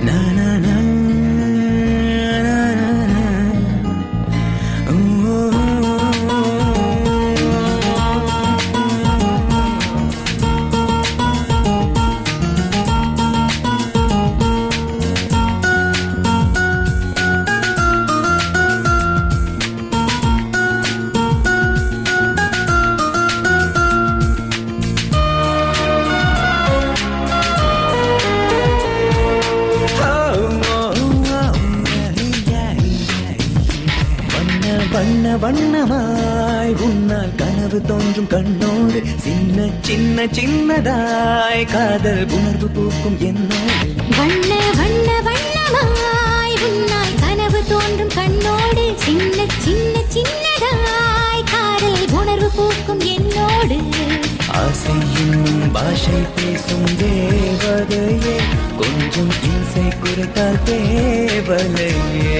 Na na na na na na. Ooh. வண்ண வண்ண வண்ணமாய் உன்னால் கனவு தோன்றும் கண்ணோடு சின்ன சின்ன சின்னதாய் காதல் உணர்வு பூக்கும் என்னோடு வண்ண வண்ண வண்ணமாய் உன்னால் கனவு தோன்றும் கண்ணோடு சின்ன சின்ன சின்னதாய் காதல் உணர்வு பூக்கும் என்னோடு ஆசையின் பாஷை பேசும் தேவதையே கொஞ்சம் இசை குறைத்தால் தேவலையே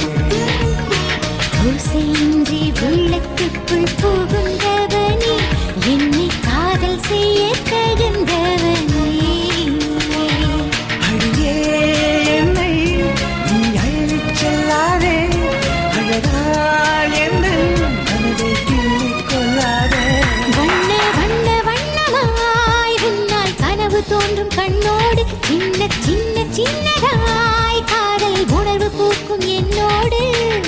ஓசையின்றி உள்ளத்துக்குள் புகுந்தவனே என்னை காதல் செய்ய தகுந்தவனே அடியே என்னை நீ அழைச் செல்லாதே அழகாய் என்ன மனதை கிள்ளிக் கொள்ளாதே வண்ண வண்ண வண்ணமாய் உன்னால் கனவு தோன்றும் கண்ணோடு சின்ன சின்ன சின்னதாய் காதல் உணர்வு பூக்கும் என்னோடு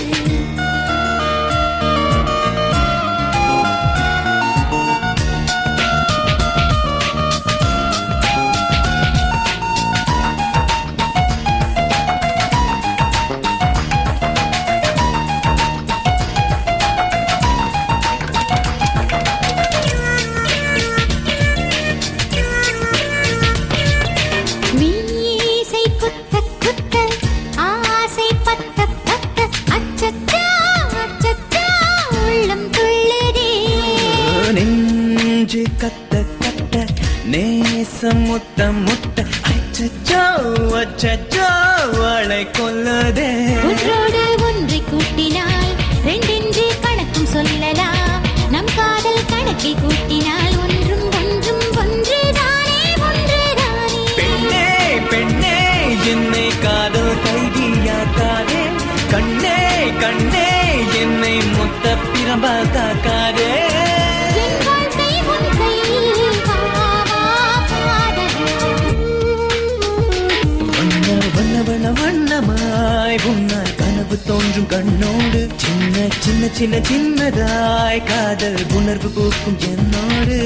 மீசை குத்த குத்த ஆசை பத்த பத்த அச்சச்சா அச்சச்சா உள்ளம் துள்ளுதே நெஞ்சு கத்த கத்த நேசம் முத்த முத்த அச்சச்சோ அச்சச்சோ அவளை கொல்லதே ஒன்றோடு ஒன்றை கூட்டினால் ரெண்டென்று கணக்கும் சொல்லலாம் நம் காதல் கணக்கை கூட்டினால் ஒன்றும் ஒன்றும் ஒன்றுதானே ஒன்றுதானே பெண்ணே பெண்ணே என்னை காதல் கைதியாக்காதே கண்ணே கண்ணே என்னை முத்த பிரபா காக்காதே என் வாழ்க்கை உன் கையில் வா, வா, காதலா. வண்ண வண்ண வண்ண வண்ணமாய் உன்னால் கனவு தோன்றும் கண்ணோடு சின்ன சின்ன சின்ன சின்னதாய் காதல் உணர்வு பூக்கும் என்னோடு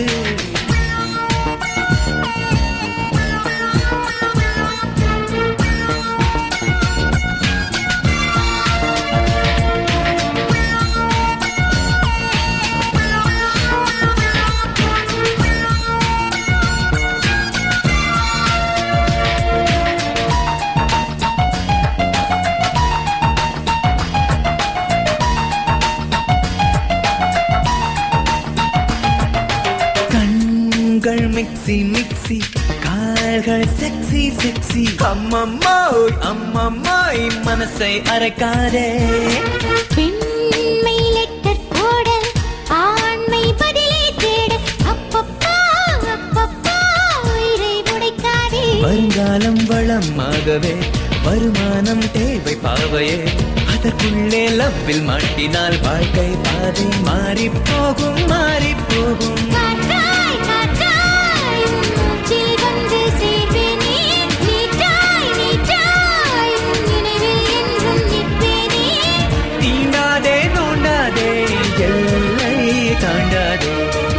கண்கள் மிக்ஸி மிக்ஸி கால்கள் செக்ஸி செக்ஸி அம்மம்மாய் அம்மம்மாய் மனசை அரைக்காதே பெண்மை லெட்டர் போட ஆண்மை பதிலை தேட அப்பப்பா அப்பப்பா உயிரை உடைக்காதே வருங்காலம் வளமாகவே வருமானம் தேவை பாவையே அதற்குள்ளே லவ்வில் மாட்டினால் வாழ்க்கை பாதை மாறி போகும் மாறி போகும் காற்றாய் காற்றாய் உன் மூச்சில் வந்து சேர்வேனே நீட்டாய் நீட்டாய் உன் நினைவில் என்றும் நிற்பேனே தீண்டாதே தோண்டாதே எல்லை தாண்டாதே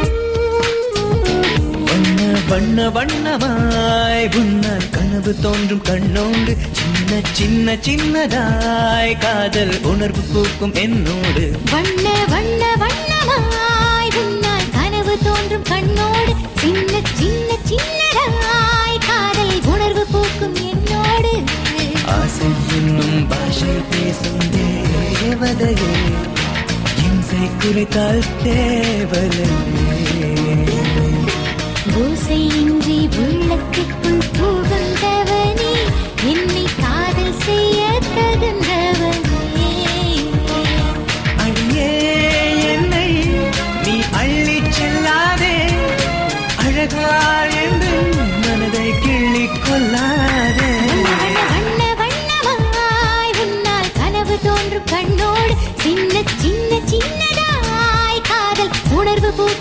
வண்ண வண்ண வண்ணமாய் உன்னால் கனவு தோன்றும் கண்ணோடு சின்ன சின்ன சின்னதாய் காதல் உணர்வு பூக்கும் என்னோடு வண்ண வண்ண வண்ணமாய் உன்னால் கனவு தோன்றும் கண்ணோடு சின்ன சின்ன சின்னதாய் காதல் உணர்வு பூக்கும் என்னோடு ஆசை என்னும் பாஷை பேசும் தேவதையே இம்சை குறித்தால் தேவலையே பூசையின்றி உள்ளத்துக்குள் புகுந்தவனே என்னை காதல் செய்ய தகுந்தவனே அடியே என்னை நீ அள்ளிச் செல்லாதே அழகா என்று மனதை கிள்ளிக் கொள்ளாதே வண்ண வண்ண சின்ன சின்ன சின்னதாய் காதல் உணர்வு பூ